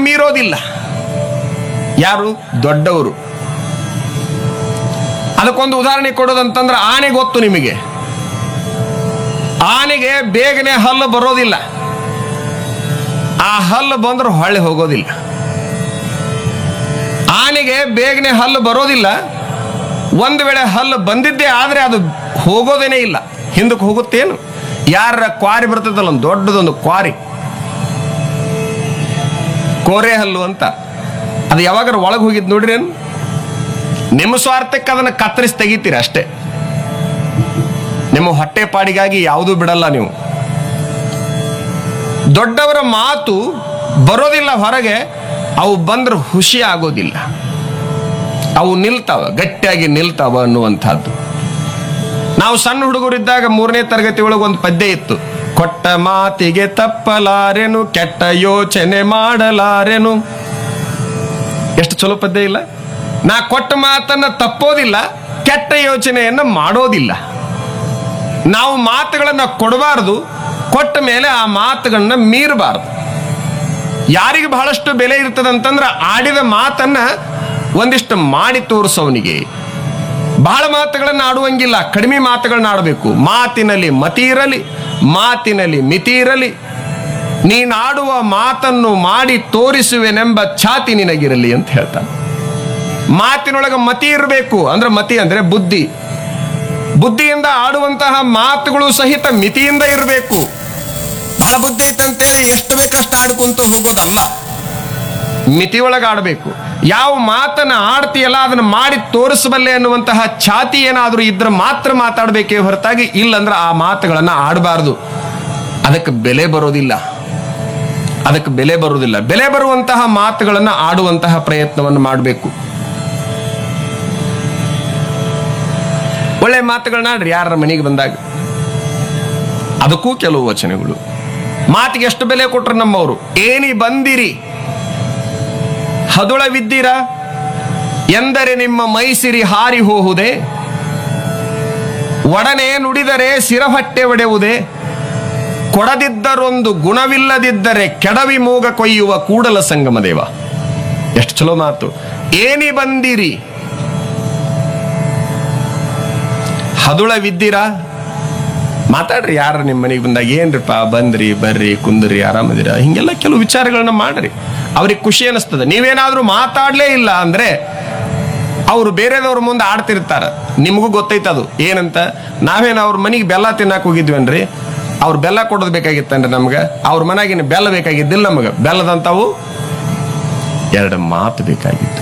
ಮೀರೋದಿಲ್ಲ ಯಾರು ದೊಡ್ಡವರು ಅದಕ್ಕೊಂದು ಉದಾಹರಣೆ ಕೊಡೋದಂತಂದ್ರೆ ಆನೆ ಗೊತ್ತು ನಿಮಗೆ ಆನೆಗೆ ಬೇಗನೆ ಹಲ್ಲು ಬರೋದಿಲ್ಲ ಆ ಹಲ್ಲು ಬಂದ್ರೆ ಹೊಳ್ಳಿ ಹೋಗೋದಿಲ್ಲ ಆನೆಗೆ ಬೇಗನೆ ಹಲ್ಲು ಬರೋದಿಲ್ಲ ಒಂದು ವೇಳೆ ಹಲ್ಲು ಬಂದಿದ್ದೇ ಆದರೆ ಅದು ಹೋಗೋದೇನೇ ಇಲ್ಲ ಹಿಂದಕ್ಕೆ ಹೋಗುತ್ತೇನು ಯಾರ ಕ್ವಾರಿ ಬರ್ತದಲ್ಲ ಒಂದು ದೊಡ್ಡದೊಂದು ಕ್ವಾರಿ ಕೋರೆ ಹಲ್ಲು ಅಂತ ಅದು ಯಾವಾಗಾರ ಒಳಗೆ ಹೋಗಿದ್ ನೋಡ್ರಿ ಏನು ನಿಮ್ಮ ಸ್ವಾರ್ಥಕ್ಕೆ ಅದನ್ನ ಕತ್ತರಿಸಿ ತೆಗಿತೀರ ಅಷ್ಟೇ ನಿಮ್ಮ ಹೊಟ್ಟೆ ಪಾಡಿಗಾಗಿ ಯಾವುದೂ ಬಿಡಲ್ಲ ನೀವು ದೊಡ್ಡವರ ಮಾತು ಬರೋದಿಲ್ಲ ಹೊರಗೆ ಅವು ಬಂದ್ರೆ ಖುಷಿ ಆಗೋದಿಲ್ಲ ಅವು ನಿಲ್ತಾವ ಗಟ್ಟಿಯಾಗಿ ನಿಲ್ತಾವ ಅನ್ನುವಂಥದ್ದು ನಾವು ಸಣ್ಣ ಹುಡುಗರಿದ್ದಾಗ ಮೂರನೇ ತರಗತಿ ಒಳಗೆ ಒಂದು ಪದ್ಯ ಇತ್ತು ಕೊಟ್ಟ ಮಾತಿಗೆ ತಪ್ಪಲಾರೆನು ಕೆಟ್ಟ ಯೋಚನೆ ಮಾಡಲಾರೆನು ಎಷ್ಟು ಚಲೋ ಪದ್ಯ ಇಲ್ಲ ನಾ ಕೊಟ್ಟ ಮಾತನ್ನ ತಪ್ಪೋದಿಲ್ಲ ಕೆಟ್ಟ ಯೋಚನೆಯನ್ನ ಮಾಡೋದಿಲ್ಲ ನಾವು ಮಾತುಗಳನ್ನ ಕೊಡಬಾರದು ಕೊಟ್ಟ ಮೇಲೆ ಆ ಮಾತುಗಳನ್ನ ಮೀರಬಾರದು ಯಾರಿಗೆ ಬಹಳಷ್ಟು ಬೆಲೆ ಇರ್ತದಂತಂದ್ರ ಆಡಿದ ಮಾತನ್ನ ಒಂದಿಷ್ಟು ಮಾಡಿ ತೋರಿಸೋನಿಗೆ ಬಹಳ ಮಾತುಗಳನ್ನ ಆಡುವಂಗಿಲ್ಲ ಕಡಿಮೆ ಮಾತುಗಳನ್ನ ಆಡಬೇಕು ಮಾತಿನಲ್ಲಿ ಮತಿ ಇರಲಿ ಮಾತಿನಲ್ಲಿ ಮಿತಿ ಇರಲಿ ನೀನಾಡುವ ಮಾತನ್ನು ಮಾಡಿ ತೋರಿಸುವೆನೆಂಬ ಛಾತಿ ನಿನಗಿರಲಿ ಅಂತ ಹೇಳ್ತಾನೆ ಮಾತಿನೊಳಗೆ ಮತಿ ಇರಬೇಕು ಅಂದ್ರೆ ಮತಿ ಅಂದ್ರೆ ಬುದ್ಧಿ ಬುದ್ಧಿಯಿಂದ ಆಡುವಂತಹ ಮಾತುಗಳು ಸಹಿತ ಮಿತಿಯಿಂದ ಇರಬೇಕು ಬಹಳ ಬುದ್ಧಿ ಐತಂತೇಳಿ ಎಷ್ಟು ಬೇಕಷ್ಟು ಆಡ್ಕೊಂತ ಹೋಗೋದಲ್ಲ ಮಿತಿ ಒಳಗೆ ಆಡಬೇಕು ಯಾವ ಮಾತನ್ನ ಆಡ್ತೀಯಲ್ಲ ಅದನ್ನ ಮಾಡಿ ತೋರಿಸಬಲ್ಲೆ ಅನ್ನುವಂತಹ ಛಾತಿ ಏನಾದರೂ ಇದ್ರೆ ಮಾತ್ರ ಮಾತಾಡಬೇಕೇ ಹೊರತಾಗಿ ಇಲ್ಲಂದ್ರೆ ಆ ಮಾತುಗಳನ್ನ ಆಡಬಾರ್ದು ಅದಕ್ಕೆ ಬೆಲೆ ಬರೋದಿಲ್ಲ ಅದಕ್ಕೆ ಬೆಲೆ ಬರುವುದಿಲ್ಲ ಬೆಲೆ ಬರುವಂತಹ ಮಾತುಗಳನ್ನ ಆಡುವಂತಹ ಪ್ರಯತ್ನವನ್ನು ಮಾಡಬೇಕು ಒಳ್ಳೆ ಮಾತುಗಳನ್ನ ಆಡ್ರಿ ಯಾರ ಮನೆಗೆ ಬಂದಾಗ ಅದಕ್ಕೂ ಕೆಲವು ವಚನಗಳು ಮಾತಿಗೆ ಎಷ್ಟು ಬೆಲೆ ಕೊಟ್ರು ನಮ್ಮವರು ಏನಿ ಬಂದಿರಿ ಹದುಳವಿದ್ದೀರ ಎಂದರೆ ನಿಮ್ಮ ಮೈಸಿರಿ ಹಾರಿ ಹೋಹುದೆ ಒಡನೆ ನುಡಿದರೆ ಸಿರಹಟ್ಟೆ ಒಡೆಯುವುದೇ ಕೊಡದಿದ್ದರೊಂದು ಗುಣವಿಲ್ಲದಿದ್ದರೆ ಕೆಡವಿ ಮೂಗ ಕೊಯ್ಯುವ ಕೂಡಲ ಸಂಗಮ ದೇವ ಎಷ್ಟು ಚಲೋ ಮಾತು ಏನಿ ಬಂದಿರಿ ಹದುಳವಿದ್ದೀರಾ ಮಾತಾಡ್ರಿ ಯಾರು ನಿಮ್ಮ ಮನೆಗೆ ಬಂದಾಗ ಏನ್ರಿಪ್ಪ ಬಂದ್ರಿ ಬರ್ರಿ ಕುಂದ್ರಿ ಆರಾಮದಿರ ಹಿಂಗೆಲ್ಲ ಕೆಲವು ವಿಚಾರಗಳನ್ನ ಮಾಡ್ರಿ ಅವ್ರಿಗೆ ಖುಷಿ ಅನಿಸ್ತದೆ ನೀವೇನಾದ್ರೂ ಮಾತಾಡ್ಲೇ ಇಲ್ಲ ಅಂದ್ರೆ ಅವರು ಬೇರೆದವ್ರ ಮುಂದೆ ಆಡ್ತಿರ್ತಾರ ನಿಮಗೂ ಗೊತ್ತೈತೆ ಅದು ಏನಂತ ನಾವೇನು ಅವ್ರ ಮನೆಗೆ ಬೆಲ್ಲ ತಿನ್ನಕ್ ಹೋಗಿದ್ವನ್ರಿ ಅವ್ರು ಬೆಲ್ಲ ಕೊಡೋದು ಬೇಕಾಗಿತ್ತನ್ರಿ ನಮ್ಗೆ ಅವ್ರ ಮನೆಗಿನ ಬೆಲ್ಲ ಬೇಕಾಗಿದ್ದಿಲ್ಲ ನಮಗೆ ಬೆಲ್ಲದಂತಾವು ಎರಡು ಮಾತು ಬೇಕಾಗಿತ್ತು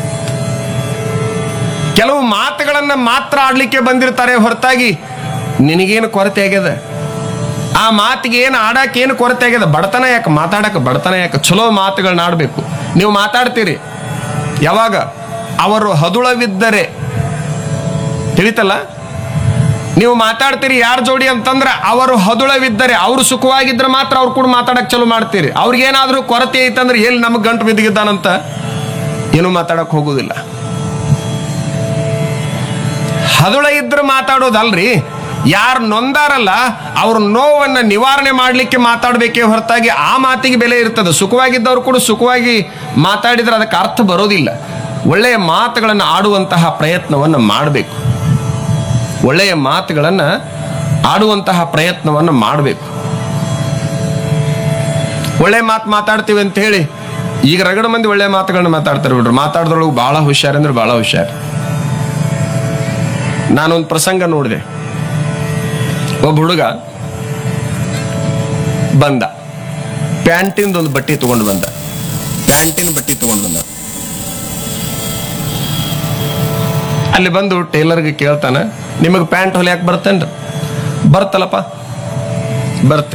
ಕೆಲವು ಮಾತುಗಳನ್ನ ಮಾತ್ರ ಆಡ್ಲಿಕ್ಕೆ ಬಂದಿರ್ತಾರೆ ಹೊರತಾಗಿ ನಿನಗೇನು ಕೊರತೆ ಆಗ್ಯದ ಆ ಮಾತಿಗೆ ಏನು ಆಡಕ್ಕೆ ಏನು ಕೊರತೆ ಆಗ್ಯದ ಬಡತನ ಯಾಕೆ ಮಾತಾಡಕ್ಕೆ ಬಡತನ ಯಾಕೆ ಚಲೋ ಮಾತುಗಳನ್ನ ಆಡಬೇಕು ನೀವು ಮಾತಾಡ್ತೀರಿ ಯಾವಾಗ ಅವರು ಹದುಳವಿದ್ದರೆ ತಿಳಿತಲ್ಲ ನೀವು ಮಾತಾಡ್ತೀರಿ ಯಾರ ಜೋಡಿ ಅಂತಂದ್ರೆ ಅವರು ಹದುಳವಿದ್ದರೆ ಅವರು ಸುಖವಾಗಿದ್ರೆ ಮಾತ್ರ ಅವ್ರು ಕೂಡ ಮಾತಾಡಕ್ ಚಲೋ ಮಾಡ್ತೀರಿ ಅವ್ರಿಗೇನಾದ್ರೂ ಕೊರತೆ ಐತಂದ್ರೆ ಎಲ್ಲಿ ನಮಗೆ ಗಂಟು ಬಿದ್ದಿದ್ದಾನಂತ ಏನು ಮಾತಾಡಕ್ ಹೋಗುದಿಲ್ಲ ಹದುಳ ಇದ್ರೆ ಮಾತಾಡೋದಲ್ರಿ ಯಾರು ನೊಂದಾರಲ್ಲ ಅವ್ರ ನೋವನ್ನ ನಿವಾರಣೆ ಮಾಡಲಿಕ್ಕೆ ಮಾತಾಡಬೇಕೇ ಹೊರತಾಗಿ ಆ ಮಾತಿಗೆ ಬೆಲೆ ಇರ್ತದೆ ಸುಖವಾಗಿದ್ದವ್ರು ಕೂಡ ಸುಖವಾಗಿ ಮಾತಾಡಿದ್ರೆ ಅದಕ್ಕೆ ಅರ್ಥ ಬರೋದಿಲ್ಲ ಒಳ್ಳೆಯ ಮಾತುಗಳನ್ನು ಆಡುವಂತಹ ಪ್ರಯತ್ನವನ್ನು ಮಾಡಬೇಕು ಒಳ್ಳೆಯ ಮಾತುಗಳನ್ನು ಆಡುವಂತಹ ಪ್ರಯತ್ನವನ್ನು ಮಾಡಬೇಕು ಒಳ್ಳೆ ಮಾತು ಮಾತಾಡ್ತೀವಿ ಅಂತ ಹೇಳಿ ಈಗ ರಗಡ ಮಂದಿ ಒಳ್ಳೆ ಮಾತುಗಳನ್ನ ಮಾತಾಡ್ತಾರೆ ಬಿಡ್ರಿ ಮಾತಾಡಿದ್ರೊಳಗೆ ಬಹಳ ಹುಷಾರ್ ಅಂದ್ರೆ ಬಹಳ ಹುಷಾರ್ ನಾನೊಂದು ಪ್ರಸಂಗ ನೋಡಿದೆ ಒಬ್ಬ ಹುಡುಗ ಬಂದ ಪ್ಯಾಂಟಿಂದ ಒಂದು ಬಟ್ಟೆ ತಗೊಂಡು ಬಂದ ಪ್ಯಾಂಟಿನ ಬಟ್ಟೆ ತಗೊಂಡು ಬಂದ ಅಲ್ಲಿ ಬಂದು ಟೇಲರ್ಗೆ ಕೇಳ್ತಾನ ನಿಮಗೆ ಪ್ಯಾಂಟ್ ಹೊಲಿಯಾಕ ಬರ್ತೇನ್ರಿ ಬರ್ತಲ್ಲಪ್ಪ ಬರುತ್ತೆ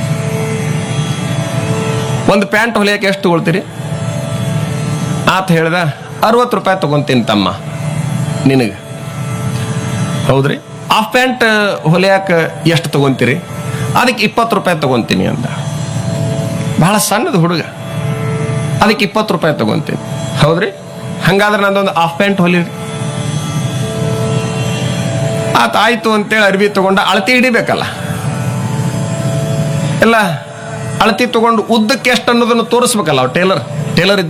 ಒಂದು ಪ್ಯಾಂಟ್ ಹೊಲಿಯಕ್ಕೆ ಎಷ್ಟು ತಗೊಳ್ತೀರಿ ಆತ ಹೇಳ್ದ ಅರವತ್ತು ರೂಪಾಯಿ ತಗೊಂತೀನಿ ತಮ್ಮ ನಿನಗೆ ಹೌದ್ರಿ ಹಾಫ್ ಪ್ಯಾಂಟ್ ಹೊಲಿಯಾಕ ಎಷ್ಟು ತಗೊಂತೀರಿ ಅದಕ್ಕೆ ಇಪ್ಪತ್ತು ರೂಪಾಯಿ ತಗೊಂತೀನಿ ಅಂದ ಬಹಳ ಸಣ್ಣದ ಹುಡುಗ ಅದಕ್ಕೆ ಇಪ್ಪತ್ತು ರೂಪಾಯಿ ತಗೊಂತೀನಿ ಹೌದ್ರಿ ಹಂಗಾದ್ರೆ ನಂದೊಂದು ಹಾಫ್ ಪ್ಯಾಂಟ್ ಹೊಲಿರಿ ಆತ ಆಯ್ತು ಅಂತೇಳಿ ಅರ್ಬಿ ತಗೊಂಡ ಅಳತಿ ಹಿಡಿಬೇಕಲ್ಲ ಎಲ್ಲ ಅಳತಿ ತಗೊಂಡು ಉದ್ದಕ್ಕೆ ಎಷ್ಟು ಅನ್ನೋದನ್ನು ತೋರಿಸ್ಬೇಕಲ್ಲ ಟೇಲರ್ ಟೇಲರ್